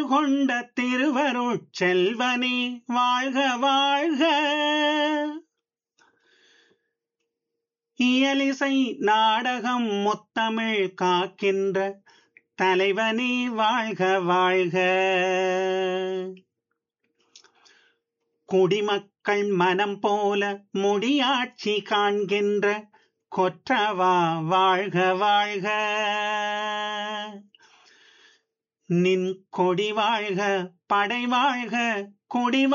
கொண்ட திருவருட் செல்வனே வாழ்க வாழ்க இயலிசை நாடகம் முத்தமிழ் காக்கின்ற தலைவனே வாழ்க வாழ்க குடிமக்கள் மனம் போல முடியாட்சி காண்கின்ற கொற்றவா வாழ்க வாழ்க நின் கொடி வாழ்க படை வாழ்க கொடி